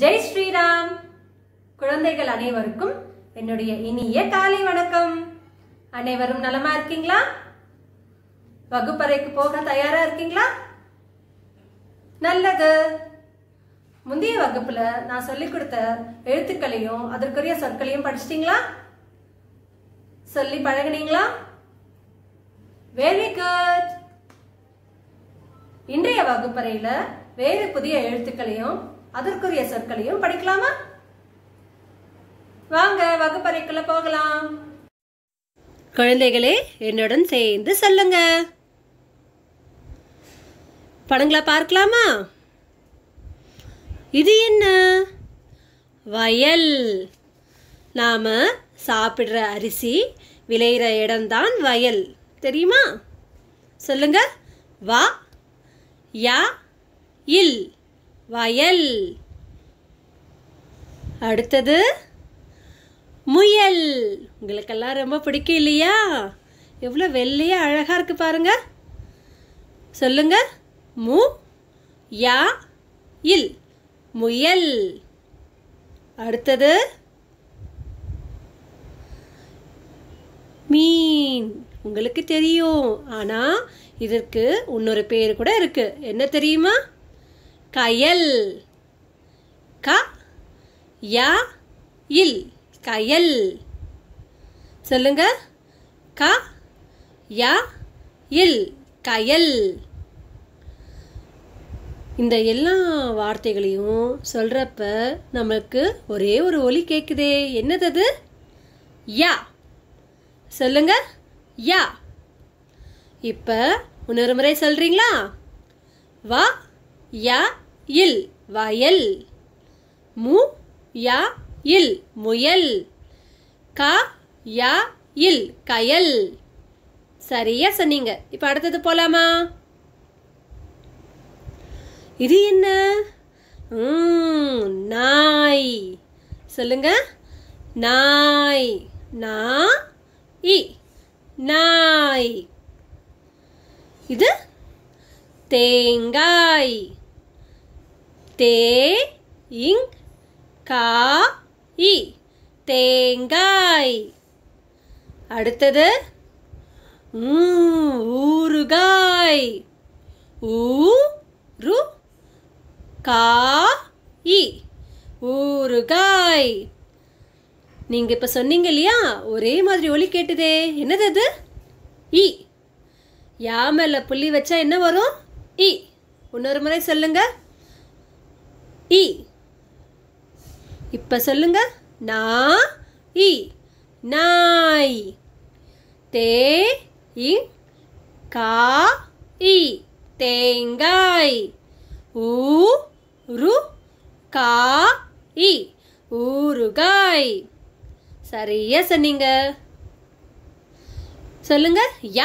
ஜெய் ஸ்ரீராம் குழந்தைகள் அனைவருக்கும் என்னுடைய இனிய காலை வணக்கம் அனைவரும் நலமா இருக்கீங்களா வகுப்பறைக்கு போக தயாரா இருக்கீங்களா நல்லது முந்தைய வகுப்புல நான் சொல்லிக் கொடுத்த எழுத்துக்களையும் அதற்குரிய சொற்களையும் படிச்சிட்டீங்களா சொல்லி பழகுனீங்களா வெரி குட் இன்றைய வகுப்பறையில வேறு புதிய எழுத்துக்களையும் அதற்குரிய சொற்களையும் படிக்கலாமா வாங்க வகுப்பறைக்குள்ள போகலாம் குழந்தைகளே என்னுடன் சேர்ந்து சொல்லுங்க படங்களை பார்க்கலாமா இது என்ன வயல் நாம சாப்பிடுற அரிசி விளையிற இடம்தான் வயல் தெரியுமா சொல்லுங்க வா யா இல் வயல் அடுத்தது முயல் உங்களுக்கெல்லாம் ரொம்ப பிடிக்கும் இல்லையா எவ்வளோ வெள்ளையா அழகா இருக்கு பாருங்க சொல்லுங்க மு யா இல் முயல் அடுத்தது மீன் உங்களுக்கு தெரியும் ஆனா இதற்கு இன்னொரு பேர் கூட இருக்கு என்ன தெரியுமா கயல் க யா இல் கயல் சொல்லுங்க க யா இல் கயல் இந்த எல்லா வார்த்தைகளையும் சொல்றப்ப நமக்கு ஒரே ஒரு ஒலி கேக்குதே என்னது அது யா சொல்லுங்க யா இப்ப இன்னொரு முறை சொல்றீங்களா வா யா இல் வயல் மு யா இல் முயல் கா யா இல் கயல் சரியா சொன்னீங்க இப்ப அடுத்தது போலாமா இது என்ன ம், நாய் சொல்லுங்க நாய் நா இ நாய் இது தேங்காய் தே இங் கா இ தேங்காய் அடுத்தது ம், ஊறுகாய் ஊ ரு கா இ ஊறுகாய் நீங்க இப்ப சொன்னீங்க இல்லையா ஒரே மாதிரி ஒலி கேட்டுதே என்னது அது இ யா மேல புள்ளி வச்சா என்ன வரும் இ இன்னொரு முறை சொல்லுங்க இ இப்ப சொல்லுங்க நா இ நாய் தே இங் கா இ தேங்காய் ஊ ரு கா இ ஊறுகாய் சரியா சொன்னீங்க சொல்லுங்க யா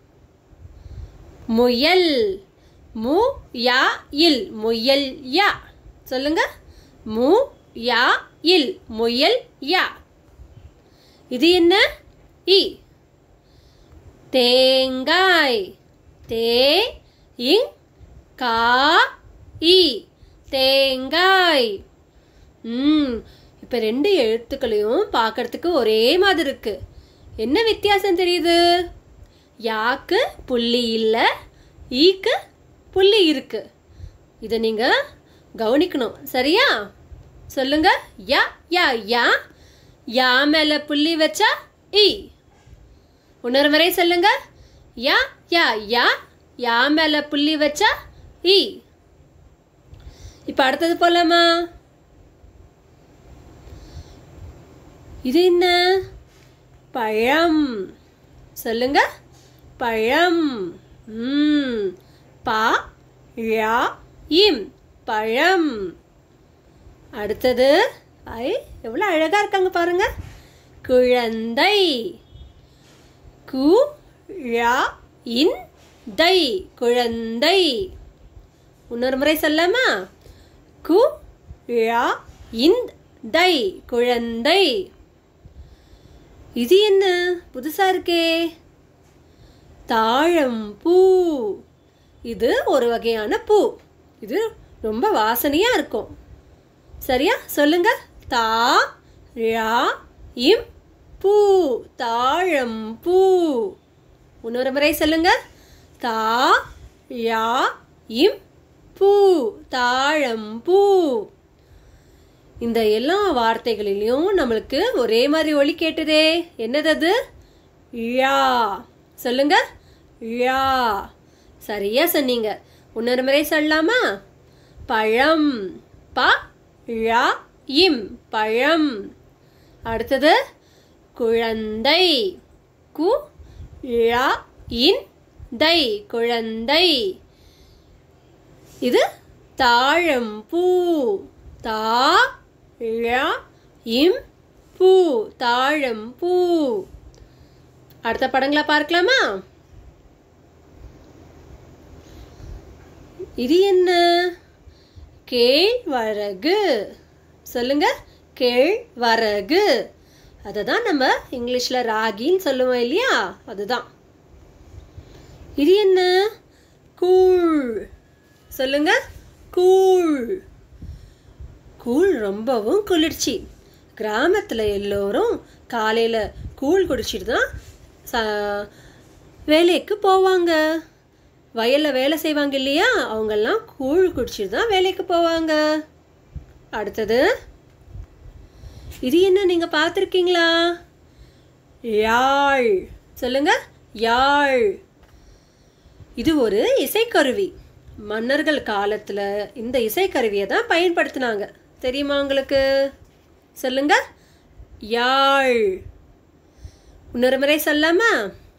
முயல் மு யா இல் முயல் யா சொல்லுங்க மு யா இல் முயல் யா இது என்ன இ தேங்காய் தே இங் கா இ தேங்காய் ம் இப்போ ரெண்டு எழுத்துக்களையும் பார்க்கறதுக்கு ஒரே மாதிரி இருக்கு என்ன வித்தியாசம் தெரியுது யாக்கு புள்ளி இல்லை ஈக்கு புள்ளி இருக்கு இதை நீங்க கவனிக்கணும் சரியா சொல்லுங்க யா யா யா யா மேல புள்ளி வச்சா இ இன்னொரு முறை சொல்லுங்க யா யா யா யா மேல புள்ளி வச்சா இ இப்ப அடுத்தது போலாமா இது என்ன பழம் சொல்லுங்க பழம் ம் பா ழா இம் பழம் அடுத்தது ஐ எவ்வளோ அழகா இருக்காங்க பாருங்க குழந்தை கு ழா இன் தை குழந்தை இன்னொரு முறை சொல்லாமா கு ழா இன் தை குழந்தை இது என்ன புதுசா இருக்கே தாழம் பூ இது ஒரு வகையான பூ இது ரொம்ப வாசனையா இருக்கும் சரியா சொல்லுங்க தா ழா இம் பூ தாழம் பூ இன்னொரு முறை சொல்லுங்க தா ழா இம் பூ தாழம் பூ இந்த எல்லா வார்த்தைகளிலும் நம்மளுக்கு ஒரே மாதிரி ஒலி கேட்டுதே என்னது அது ழா சொல்லுங்க ழா சரியா சொன்னீங்க இன்னொரு முறை சொல்லலாமா பழம் ப ழா இம் பழம் அடுத்தது குழந்தை கு ழா இன் தை குழந்தை இது தாழம் பூ தா ழ இம் பூ தாழம் பூ அடுத்த படங்களை பார்க்கலாமா இது என்ன கேழ்வரகு சொல்லுங்க கேழ்வரகு அதை தான் நம்ம இங்கிலீஷில் ராகின்னு சொல்லுவோம் இல்லையா அதுதான் இது என்ன கூழ் சொல்லுங்க கூழ் கூழ் ரொம்பவும் குளிர்ச்சி கிராமத்தில் எல்லோரும் காலையில் கூழ் குடிச்சிட்டு தான் ச- வேலைக்கு போவாங்க வயலில் வேலை செய்வாங்க இல்லையா அவங்கெல்லாம் கூழ் குடிச்சிட்டு தான் வேலைக்கு போவாங்க அடுத்தது இது என்ன நீங்கள் பார்த்துருக்கீங்களா யாழ் சொல்லுங்க யாழ் இது ஒரு இசைக்கருவி மன்னர்கள் காலத்தில் இந்த இசைக்கருவியை தான் பயன்படுத்தினாங்க தெரியுமா உங்களுக்கு சொல்லுங்க யாழ் இன்னொரு முறை சொல்லாமா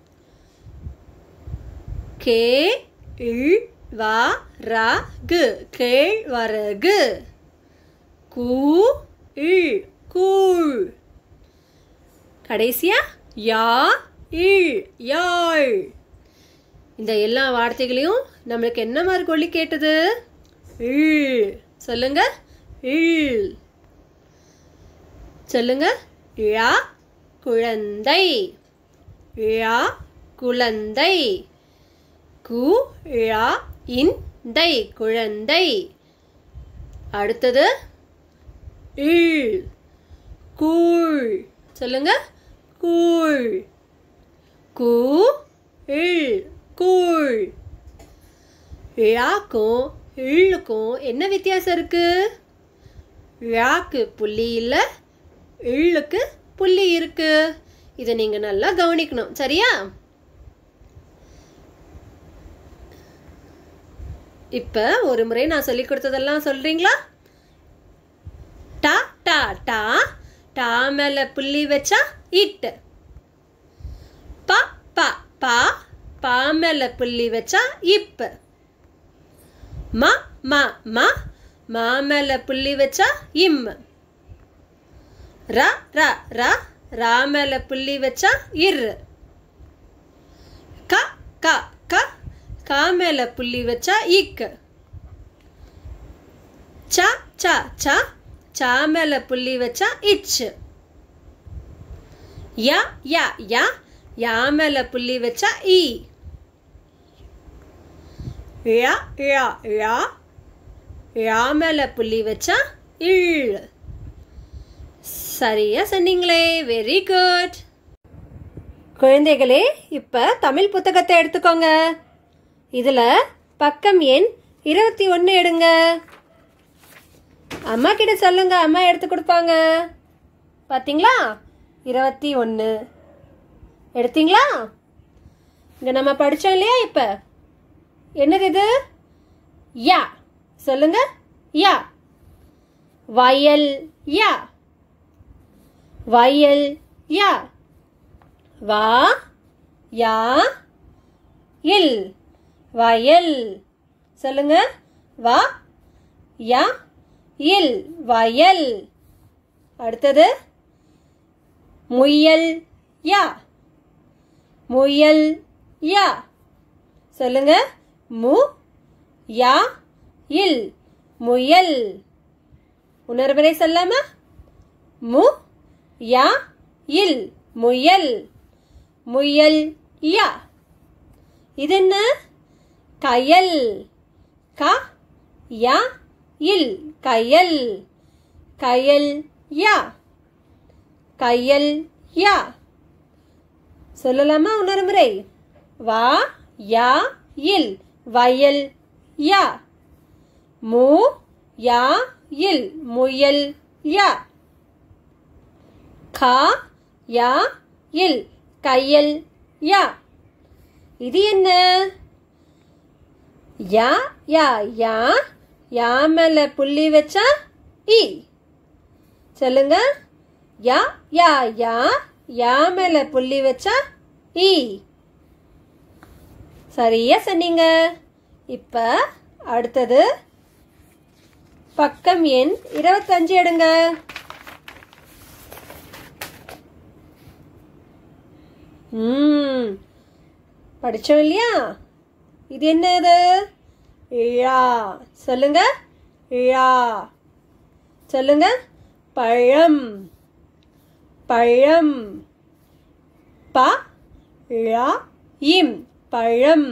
கே இல் வா ரா கு கேழ்வரகு கூ இல் கூழ் கடைசியா யா இல் யாழ் இந்த எல்லா வார்த்தைகளையும் நம்மளுக்கு என்ன மாதிரி கொல்லி கேட்டது இல் சொல்லுங்க இல் சொல்லுங்க ழா குழந்தை ழா குழந்தை கு ழா இன் தை குழந்தை அடுத்தது இல் கூழ் சொல்லுங்க கூழ் கூ இல் கூழ் ழாக்கும் இள்ளுக்கும் என்ன வித்தியாசம் இருக்கு ழாக்கு புள்ளி இல்லை இள்ளுக்கு புள்ளி இருக்கு இதை நீங்க நல்லா கவனிக்கணும் சரியா இப்ப ஒரு முறை நான் சொல்லி கொடுத்ததெல்லாம் சொல்றீங்களா டா டா டா டா மேல புள்ளி வச்சா இட் ப ப பா பா மேல புள்ளி வச்சா இப் ம ம ம மா மேல புள்ளி வச்சா இம் ர ர ர ரா மேல புள்ளி வச்சா இர் க க க கா மேல புள்ளி வச்சா இக் ச ச ச சா மேல புள்ளி வச்சா இச் ய ய ய யா மேல புள்ளி வச்சா இ ழ ழ ழ ழா மேல புள்ளி வச்சா இள் சரியா சொன்னீங்களே வெரி குட் குழந்தைகளே இப்ப தமிழ் புத்தகத்தை எடுத்துக்கோங்க இதுல பக்கம் எண் இருபத்தி ஒன்று எடுங்க அம்மா கிட்ட சொல்லுங்க அம்மா எடுத்து கொடுப்பாங்க பாத்தீங்களா இருபத்தி ஒன்று எடுத்தீங்களா இங்க நம்ம படிச்சோம் இல்லையா இப்ப என்னது இது யா சொல்லுங்க யா வயல் யா வயல் யா வா யா இல் வயல் சொல்லுங்க வா யா இல் வயல் அடுத்தது முயல் யா முயல் யா சொல்லுங்க மு யா இல் முயல் உணர்வரை சொல்லாமா மு யா இல் முயல் முயல் யா இது என்ன கயல் க யா இல் கயல் கயல் யா கயல் யா சொல்லலாமா இன்னொரு முறை வா யா இல் வயல் யா மு யா இல் முயல் யா கா யா இல் கையல் யா இது என்ன யா யா யா யா மேல புள்ளி வச்சா இ சொல்லுங்க யா யா யா யா மேல புள்ளி வச்சா இ சரியா சொன்னீங்க இப்ப அடுத்தது பக்கம் எண் இருபத்தஞ்சு எடுங்க ம் படிச்சோம் இல்லையா இது என்னது இழா சொல்லுங்க இழா சொல்லுங்க பழம் பழம் ப ழ இம் பழம்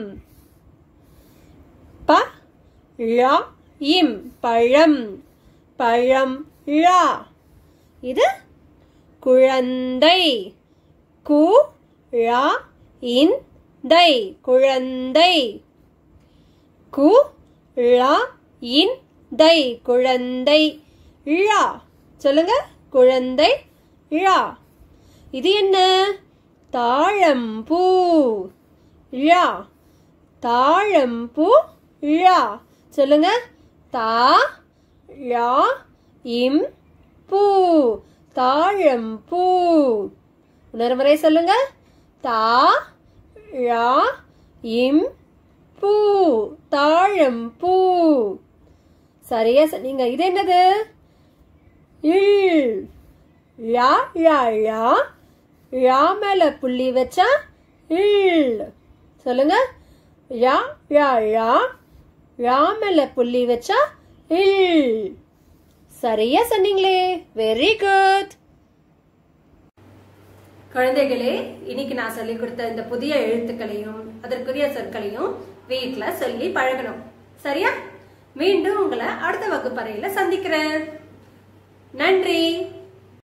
ப ழ இம் பழம் பழம் ழ இது குழந்தை கு ழ இன் தை குழந்தை கு ழ இன் தை குழந்தை ழ சொல்லுங்க குழந்தை ழ இது என்ன தாழம்பூ ழ தாழம்பூ ழ சொல்லுங்க தா ழ இம் பூ தாழம்பூ இன்னொரு முறை சொல்லுங்க தா ழ இம் பூ தாழம்பூ சரியா சொன்னீங்க இது என்னது இல் ழா ழா ழா ழா மேல புள்ளி வச்சா இல் சொல்லுங்க ழா ழா ழா ழா மேல புள்ளி வச்சா இல் சரியா சொன்னீங்களே வெரி குட் குழந்தைகளே இன்னைக்கு நான் சொல்லி கொடுத்த இந்த புதிய எழுத்துக்களையும் அதற்குரிய சொற்களையும் வீட்ல சொல்லி பழகணும் சரியா மீண்டும் உங்களை அடுத்த வகுப்பறையில சந்திக்கிறேன் நன்றி